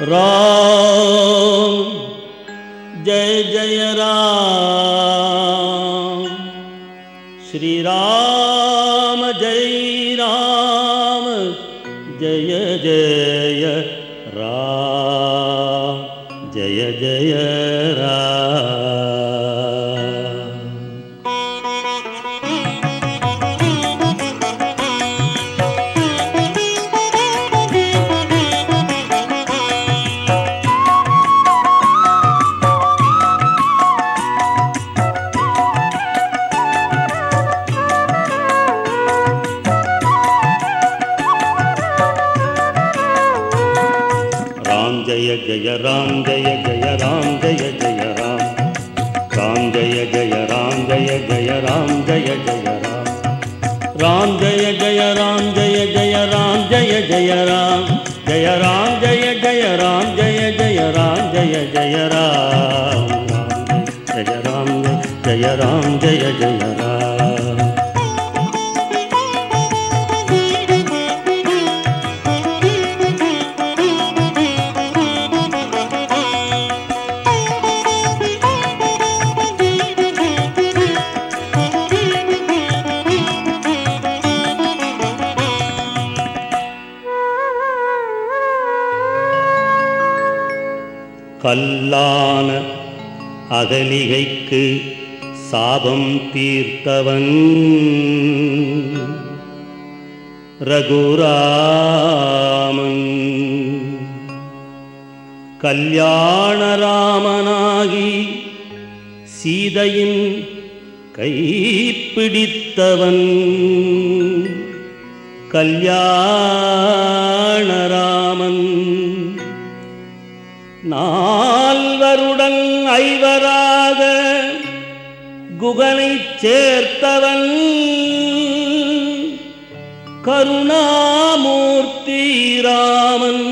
राम जय जय राम श्री राम जय राम जय जय राम जय जय राम राम जय जय राम जय जय राम जय जय राम राम जय जय राम जय जय राम जय जय राम राम जय जय राम जय जय राम जय जय राम जय राम जय जय राम जय जय राम जय जय राम जय राम जय राम जय जय राम கல்லான அகலிகைக்கு சாபம் தீர்த்தவன் ரகுராமன் கல்யாணராமனாகி சீதையின் கைப்பிடித்தவன் கல்யாணராமன் நால்வருடன் ஐவராக குகனைச் சேர்த்தவன் கருணாமூர்த்தி ராமன்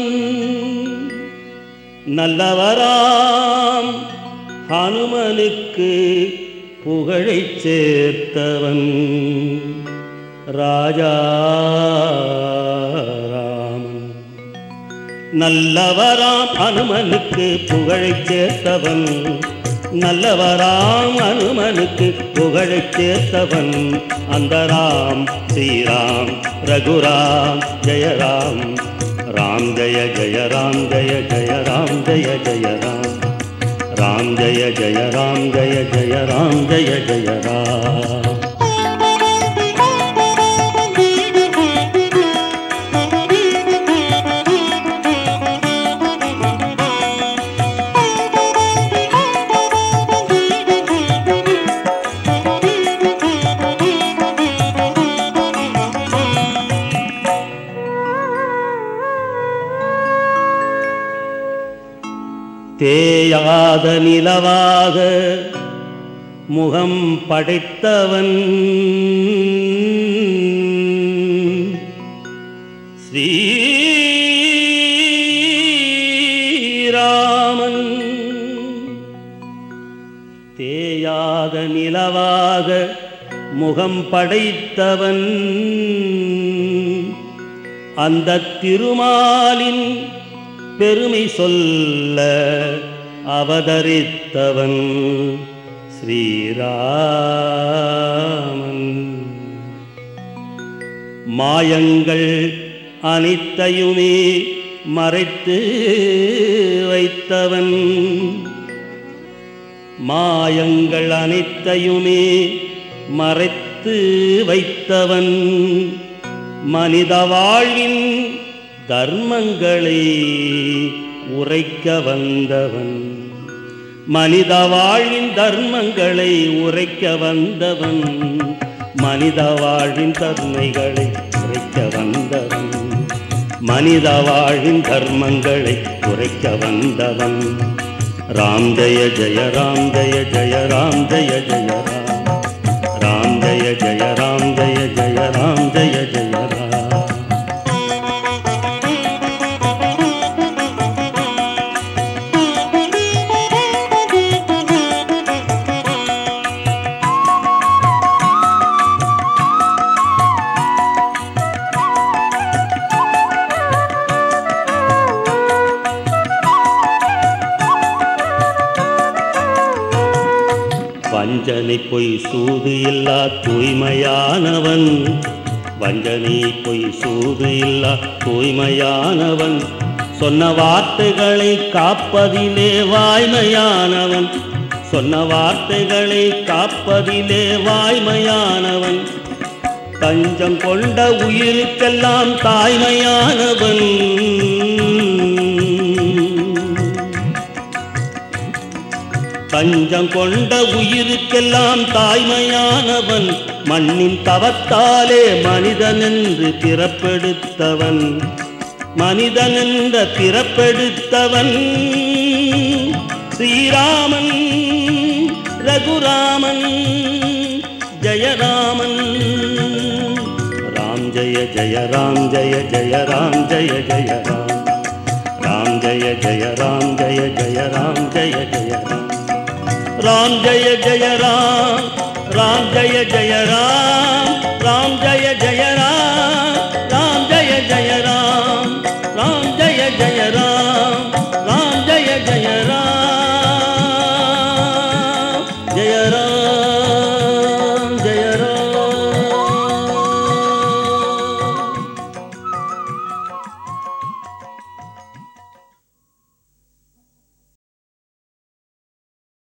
நல்லவராம் ஹனுமனுக்கு புகழைச் சேர்த்தவன் ராஜாராமன் நல்லவராம் அனுமனுக்கு புகழைச் சேர்த்தவன் நல்லவராம் அனுமனுக்கு புகழைச் சேர்த்தவன் அந்த ராம் ஸ்ரீராம் ரகுராம் ஜெயராம் ராம் ஜெய ஜெய ராம் ஜெய ஜெய ராம் ஜெய ஜெய ராம் ராம் ஜெய ஜெய ராம் ஜெய ஜெய ராம் ஜெய ஜெய ராம் தேயாத நிலவாக முகம் படைத்தவன் ஸ்ரீராமன் தேயாத நிலவாக முகம் படைத்தவன் அந்த திருமாலின் பெருமை சொல்ல அவதரித்தவன் ஸ்ரீராமன் மாயங்கள் அனைத்தையுமே மறைத்து வைத்தவன் மாயங்கள் அனைத்தையுமே மறைத்து வைத்தவன் மனித வாழ்வின் தர்மங்களை உரைக்க வந்தவன் மனித வாழ்வின் தர்மங்களை உரைக்க வந்தவன் மனித வாழ்வின் தர்மைகளை உரைக்க வந்தவன் மனித வாழ்வின் தர்மங்களை உரைக்க வந்தவன் ராம் ஜெய ஜெய ராம் ஜெய ஜெய ராம் ஜெய ஜெய ராம் ராம் ஜெய ஜெய ராம் ஜெய ஜெய ராம் ஜெய ஜெய ராம் பொய் சூது இல்லா தூய்மையானவன் வஞ்சனை பொய் சூது இல்லா தூய்மையானவன் சொன்ன வார்த்தைகளை காப்பதிலே வாய்மையானவன் சொன்ன வார்த்தைகளை காப்பதிலே வாய்மையானவன் தஞ்சம் கொண்ட உயிருக்கெல்லாம் தாய்மையானவன் தஞ்சம் கொண்ட உயிருக்கெல்லாம் தாய்மையானவன் மண்ணின் தவத்தாலே மனிதன் என்று பிறப்பெடுத்தவன் மனிதன் என்ற பிறப்பெடுத்தவன் ஸ்ரீராமன் ரகுராமன் ஜெயராமன் ராம் ஜெய ஜெய ராம் ஜெய ஜெய ராம் ஜெய ஜெய ராம் ராம் ஜெய ஜெய ராம் ஜெய ஜெய ராம் ஜெய ஜெய ராம் ராம் ஜெய ஜெய ராம் ராம் ஜெய ஜெய ராம் ராம் ஜெய ஜெய ராம் ராம் ஜெய ஜெய ராம் ராம் ஜெய ஜெய ராம்